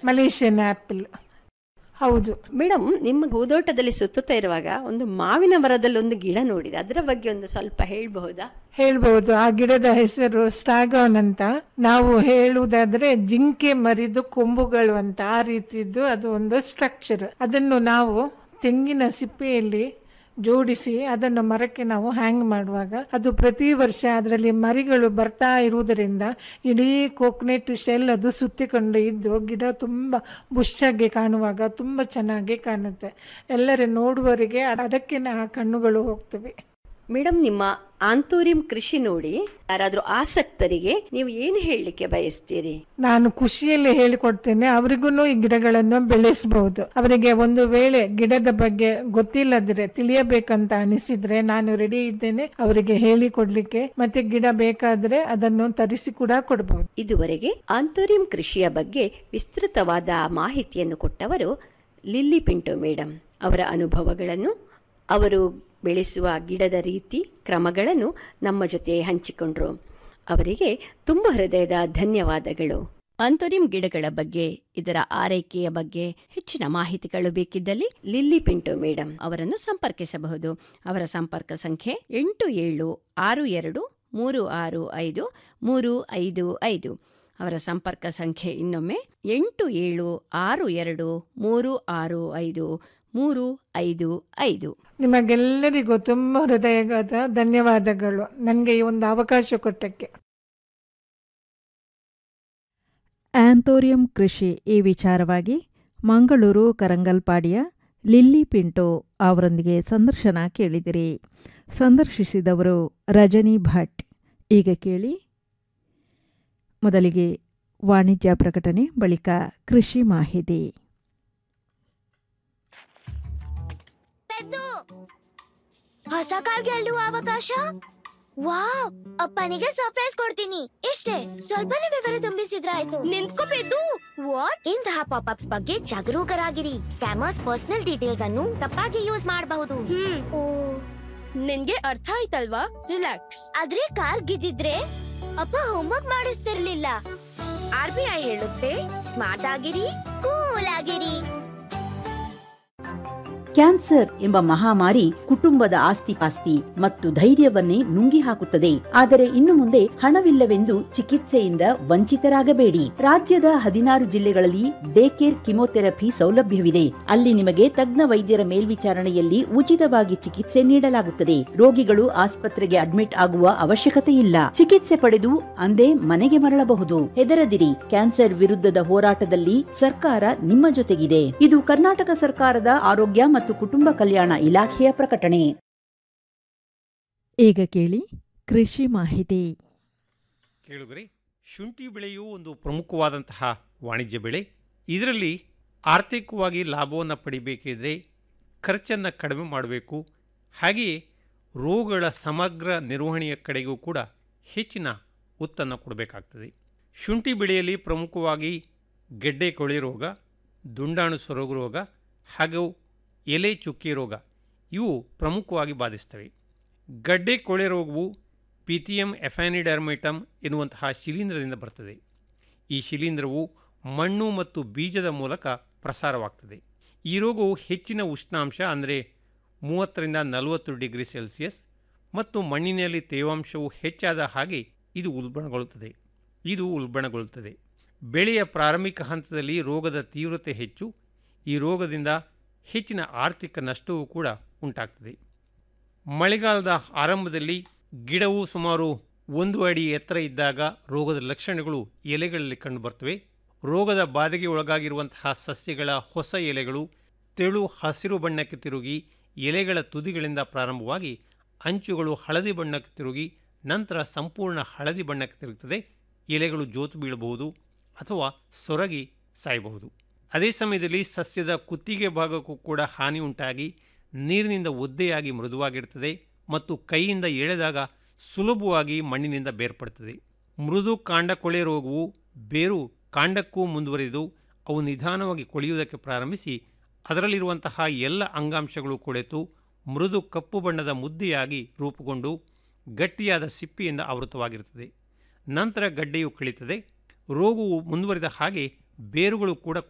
Malaysian apple ಹೌದು madam ನಿಮ್ಮ ಹೂದೋಟದಲ್ಲಿ ಸುತ್ತುತ್ತಾ ಇರುವಾಗ ಒಂದು ಮಾವಿನ ಮರದಲ್ಲಿ ಒಂದು ಗಿಡ ನೋಡಿದೆ ಅದರ ಬಗ್ಗೆ ಒಂದು ಸ್ವಲ್ಪ ಹೇಳ್ಬಹುದಾ ಹೇಳ್ಬಹುದು ಆ ಗಿಡದ ಹೆಸರು ಸ್ಟಾಗಾನ್ ಅಂತ ನಾವು ಹೇಳುವುದಾದ್ರೆ ಜಿಂಕೆ ಮರಿದು ಕೊಂಬುಗಳು ಅಂತ ಆ ರೀತಿದ್ದು ಅದು ಒಂದು ಸ್ಟ್ರಕ್ಚರ್ ಅದನ್ನು ನಾವು ತೆಂಗಿನ ಸಿಪ್ಪೆಯಲ್ಲಿ ಜೋಡಿಸಿ ಅದನ್ನು ಮರಕ್ಕೆ ನಾವು ಹ್ಯಾಂಗ್ ಮಾಡುವಾಗ ಅದು ಪ್ರತಿ ವರ್ಷ ಅದರಲ್ಲಿ ಮರಿಗಳು ಬರ್ತಾ ಇರುವುದರಿಂದ ಇಡೀ ಕೋಕೋನೆಟ್ ಶೆಲ್ ಅದು ಸುತ್ತಿಕೊಂಡು ಇದ್ದು ಗಿಡ ತುಂಬ ಬುಷ್ಷಾಗಿ ಕಾಣುವಾಗ ತುಂಬ ಚೆನ್ನಾಗಿ ಕಾಣುತ್ತೆ ಎಲ್ಲರೂ ನೋಡುವವರಿಗೆ ಅದಕ್ಕೆ ಆ ಕಣ್ಣುಗಳು ಹೋಗ್ತವೆ ಮೇಡಮ್ ನಿಮ್ಮ ಆಂತೂರಿಂ ಕೃಷಿ ನೋಡಿ ಯಾರಾದ್ರೂ ಆಸಕ್ತರಿಗೆ ನೀವು ಏನು ಹೇಳಲಿಕ್ಕೆ ಬಯಸ್ತೀರಿ ನಾನು ಖುಷಿಯಲ್ಲಿ ಹೇಳಿಕೊಡ್ತೇನೆ ಅವರಿಗೂ ಈ ಗಿಡಗಳನ್ನು ಬೆಳೆಸಬಹುದು ಅವರಿಗೆ ಒಂದು ವೇಳೆ ಗಿಡದ ಬಗ್ಗೆ ಗೊತ್ತಿಲ್ಲದ್ರೆ ತಿಳಿಯಬೇಕಂತ ಅನಿಸಿದ್ರೆ ನಾನು ರೆಡಿ ಇದ್ದೇನೆ ಅವರಿಗೆ ಹೇಳಿಕೊಡ್ಲಿಕ್ಕೆ ಮತ್ತೆ ಗಿಡ ಬೇಕಾದ್ರೆ ಅದನ್ನು ತರಿಸಿ ಕೂಡ ಕೊಡಬಹುದು ಇದುವರೆಗೆ ಆಂತೋರಿಯಂ ಕೃಷಿಯ ಬಗ್ಗೆ ವಿಸ್ತೃತವಾದ ಮಾಹಿತಿಯನ್ನು ಕೊಟ್ಟವರು ಲಿಲ್ಲಿ ಪಿಂಟೋ ಮೇಡಮ್ ಅವರ ಅನುಭವಗಳನ್ನು ಅವರು ಬೆಳೆಸುವ ಗಿಡದ ರೀತಿ ಕ್ರಮಗಳನ್ನು ನಮ್ಮ ಜೊತೆ ಹಂಚಿಕೊಂಡ್ರು ಅವರಿಗೆ ತುಂಬ ಹೃದಯದ ಧನ್ಯವಾದಗಳು ಆಂತೋರಿಯಂ ಗಿಡಗಳ ಬಗ್ಗೆ ಇದರ ಆರೈಕೆಯ ಬಗ್ಗೆ ಹೆಚ್ಚಿನ ಮಾಹಿತಿಗಳು ಬೇಕಿದ್ದಲ್ಲಿ ಲಿಲ್ಲಿ ಪಿಂಟೋ ಮೇಡಮ್ ಅವರನ್ನು ಸಂಪರ್ಕಿಸಬಹುದು ಅವರ ಸಂಪರ್ಕ ಸಂಖ್ಯೆ ಎಂಟು ಏಳು ಆರು ಎರಡು ಮೂರು ಆರು ಐದು ಮೂರು ಐದು ಐದು ಅವರ ಸಂಪರ್ಕ ಸಂಖ್ಯೆ ಇನ್ನೊಮ್ಮೆ ಎಂಟು ಏಳು ಆರು ಎರಡು ಮೂರು ಆರು ಐದು ಮೂರು ಐದು ಐದು ನಿಮಗೆಲ್ಲರಿಗೂ ತುಂಬ ಹೃದಯದ ಧನ್ಯವಾದಗಳು ನನಗೆ ಈ ಒಂದು ಅವಕಾಶ ಕೊಟ್ಟಕ್ಕೆ ಆಂಥೋರಿಯಂ ಕೃಷಿ ಈ ವಿಚಾರವಾಗಿ ಮಂಗಳೂರು ಕರಂಗಲ್ಪಾಡಿಯ ಲಿಲ್ಲಿ ಪಿಂಟೋ ಅವರೊಂದಿಗೆ ಸಂದರ್ಶನ ಕೇಳಿದಿರಿ ಸಂದರ್ಶಿಸಿದವರು ರಜನಿ ಭಟ್ ಈಗ ಕೇಳಿ ಮೊದಲಿಗೆ ವಾಣಿಜ್ಯ ಪ್ರಕಟಣೆ ಬಳಿಕ ಕೃಷಿ ಮಾಹಿತಿ ಪೆದ್ದು ಹೊಸ ಕಾರ್ ಗೆಲ್ಲುವ ಅವಕಾಶ ವಾವ್ ಅಪ್ಪನಿಗೆ ಸರ್ಪ್ರೈಸ್ ಕೊಡ್ತೀನಿ ಇಷ್ಟೇ ಸ್ವಲ್ಪನೇ ವಿವರ ತುಂಬಿಸಿದ್ರಾಯ್ತು ನಿಂತ್ಕೋ ಪೆದ್ದು ವಾಟ್ ಇಂತಹ ಪಾಪ್ ಅಪ್ಸ್ ಬಗ್ಗೆ ಜಾಗರೂಕರಾಗಿರಿ ಸ್ಕ್ಯಾಮರ್ಸ್ ಪರ್ಸನಲ್ ಡೀಟೇಲ್ಸ್ ಅನ್ನು ತಪ್ಪಾಗಿ ಯೂಸ್ ಮಾಡಬಹುದು ಓ ನಿನ್ಗೆ ಅರ್ಥ ಆಯ್ತಲ್ವಾ ರಿಲ್ಯಾಕ್ಸ್ ಆದ್ರೆ ಕಾರ್ ಗಿದ್ದಿದ್ರೆ ಅಪ್ಪ ಹೋಮ್ವರ್ಕ್ ಮಾಡಿಸ್ತಿರ್ಲಿಲ್ಲ ಆರ್ ಬಿ ಐ ಹೇಳುತ್ತೆ ಸ್ಮಾರ್ಟ್ ಆಗಿರಿ ಕೂಲ್ ಆಗಿರಿ ಕ್ಯಾನ್ಸರ್ ಎಂಬ ಮಹಾಮಾರಿ ಕುಟುಂಬದ ಆಸ್ತಿಪಾಸ್ತಿ ಮತ್ತು ಧೈರ್ಯವನ್ನೇ ನುಂಗಿ ಹಾಕುತ್ತದೆ ಆದರೆ ಇನ್ನು ಮುಂದೆ ಹಣವಿಲ್ಲವೆಂದು ಚಿಕಿತ್ಸೆಯಿಂದ ವಂಚಿತರಾಗಬೇಡಿ ರಾಜ್ಯದ ಹದಿನಾರು ಜಿಲ್ಲೆಗಳಲ್ಲಿ ಡೇ ಕೇರ್ ಕಿಮೋಥೆರಪಿ ಸೌಲಭ್ಯವಿದೆ ಅಲ್ಲಿ ನಿಮಗೆ ತಜ್ಞ ವೈದ್ಯರ ಮೇಲ್ವಿಚಾರಣೆಯಲ್ಲಿ ಉಚಿತವಾಗಿ ಚಿಕಿತ್ಸೆ ನೀಡಲಾಗುತ್ತದೆ ರೋಗಿಗಳು ಆಸ್ಪತ್ರೆಗೆ ಅಡ್ಮಿಟ್ ಆಗುವ ಅವಶ್ಯಕತೆ ಇಲ್ಲ ಚಿಕಿತ್ಸೆ ಪಡೆದು ಅಂದೇ ಮನೆಗೆ ಮರಳಬಹುದು ಹೆದರದಿರಿ ಕ್ಯಾನ್ಸರ್ ವಿರುದ್ಧದ ಹೋರಾಟದಲ್ಲಿ ಸರ್ಕಾರ ನಿಮ್ಮ ಜೊತೆಗಿದೆ ಇದು ಕರ್ನಾಟಕ ಸರ್ಕಾರದ ಆರೋಗ್ಯ ಮತ್ತು ಕುಟುಂಬ ಕಲ್ಯಾಣ ಇಲಾಖೆಯ ಪ್ರಕಟಣೆ ಈಗ ಕೇಳಿ ಕೃಷಿ ಮಾಹಿತಿ ಕೇಳುಗರೆ ಶುಂಠಿ ಬೆಳೆಯು ಒಂದು ಪ್ರಮುಖವಾದಂತಹ ವಾಣಿಜ್ಯ ಬೆಳೆ ಇದರಲ್ಲಿ ಆರ್ಥಿಕವಾಗಿ ಲಾಭವನ್ನು ಪಡಿಬೇಕಿದ್ರೆ ಖರ್ಚನ್ನು ಕಡಿಮೆ ಮಾಡಬೇಕು ಹಾಗೆಯೇ ರೋಗಗಳ ಸಮಗ್ರ ನಿರ್ವಹಣೆಯ ಕಡೆಗೂ ಕೂಡ ಹೆಚ್ಚಿನ ಒತ್ತನ್ನು ಕೊಡಬೇಕಾಗ್ತದೆ ಶುಂಠಿ ಬೆಳೆಯಲ್ಲಿ ಪ್ರಮುಖವಾಗಿ ಗೆಡ್ಡೆ ಕೊಳೆ ರೋಗ ದುಂಡಾಣು ಸೊರಗು ರೋಗ ಹಾಗೂ ಎಲೆ ಚುಕ್ಕಿ ರೋಗ ಇವು ಪ್ರಮುಖವಾಗಿ ಬಾಧಿಸ್ತವೆ ಗಡ್ಡೆ ಕೊಳೆ ರೋಗವು ಪಿಥಿಯಂ ಎಫ್ಯಾನಿಡರ್ಮಿಟಮ್ ಎನ್ನುವಂತಹ ಶಿಲೀಂಧ್ರದಿಂದ ಬರ್ತದೆ ಈ ಶಿಲೀಂಧ್ರವು ಮಣ್ಣು ಮತ್ತು ಬೀಜದ ಮೂಲಕ ಪ್ರಸಾರವಾಗ್ತದೆ ಈ ರೋಗವು ಹೆಚ್ಚಿನ ಉಷ್ಣಾಂಶ ಅಂದರೆ ಮೂವತ್ತರಿಂದ ನಲವತ್ತು ಡಿಗ್ರಿ ಸೆಲ್ಸಿಯಸ್ ಮತ್ತು ಮಣ್ಣಿನಲ್ಲಿ ತೇವಾಂಶವು ಹೆಚ್ಚಾದ ಹಾಗೆ ಇದು ಉಲ್ಬಣಗೊಳ್ಳುತ್ತದೆ ಇದು ಉಲ್ಬಣಗೊಳ್ಳುತ್ತದೆ ಬೆಳೆಯ ಪ್ರಾರಂಭಿಕ ಹಂತದಲ್ಲಿ ರೋಗದ ತೀವ್ರತೆ ಹೆಚ್ಚು ಈ ರೋಗದಿಂದ ಹೆಚ್ಚಿನ ಆರ್ಥಿಕ ನಷ್ಟವೂ ಕೂಡ ಉಂಟಾಗ್ತದೆ ಮಳೆಗಾಲದ ಆರಂಭದಲ್ಲಿ ಗಿಡವು ಸುಮಾರು ಒಂದು ಅಡಿ ಎತ್ತರ ಇದ್ದಾಗ ರೋಗದ ಲಕ್ಷಣಗಳು ಎಲೆಗಳಲ್ಲಿ ಕಂಡುಬರ್ತವೆ ರೋಗದ ಬಾಧೆಗೆ ಒಳಗಾಗಿರುವಂತಹ ಸಸ್ಯಗಳ ಹೊಸ ಎಲೆಗಳು ತೆಳು ಹಸಿರು ಬಣ್ಣಕ್ಕೆ ತಿರುಗಿ ಎಲೆಗಳ ತುದಿಗಳಿಂದ ಪ್ರಾರಂಭವಾಗಿ ಅಂಚುಗಳು ಹಳದಿ ಬಣ್ಣಕ್ಕೆ ತಿರುಗಿ ನಂತರ ಸಂಪೂರ್ಣ ಹಳದಿ ಬಣ್ಣಕ್ಕೆ ತಿರುಗುತ್ತದೆ ಎಲೆಗಳು ಜೋತು ಬೀಳಬಹುದು ಅಥವಾ ಸೊರಗಿ ಸಾಯಬಹುದು ಅದೇ ಸಮಯದಲ್ಲಿ ಸಸ್ಯದ ಕುತ್ತಿಗೆ ಭಾಗಕ್ಕೂ ಕೂಡ ಹಾನಿ ಉಂಟಾಗಿ ನೀರಿನಿಂದ ಒದ್ದೆಯಾಗಿ ಮೃದುವಾಗಿರ್ತದೆ ಮತ್ತು ಕೈಯಿಂದ ಎಳೆದಾಗ ಸುಲಭವಾಗಿ ಮಣ್ಣಿನಿಂದ ಬೇರ್ಪಡ್ತದೆ ಮೃದು ಕಾಂಡ ಕೊಳೆ ರೋಗವು ಬೇರು ಕಾಂಡಕ್ಕೂ ಮುಂದುವರಿದು ಅವು ನಿಧಾನವಾಗಿ ಕೊಳೆಯುವುದಕ್ಕೆ ಪ್ರಾರಂಭಿಸಿ ಅದರಲ್ಲಿರುವಂತಹ ಎಲ್ಲ ಅಂಗಾಂಶಗಳು ಕೊಳೆತು ಮೃದು ಕಪ್ಪು ಬಣ್ಣದ ಮುದ್ದೆಯಾಗಿ ರೂಪುಗೊಂಡು ಗಟ್ಟಿಯಾದ ಸಿಪ್ಪಿಯಿಂದ ಆವೃತವಾಗಿರುತ್ತದೆ ನಂತರ ಗಡ್ಡೆಯು ಕಳೀತದೆ ರೋಗವು ಮುಂದುವರಿದ ಹಾಗೆ ಬೇರುಗಳು ಕೂಡ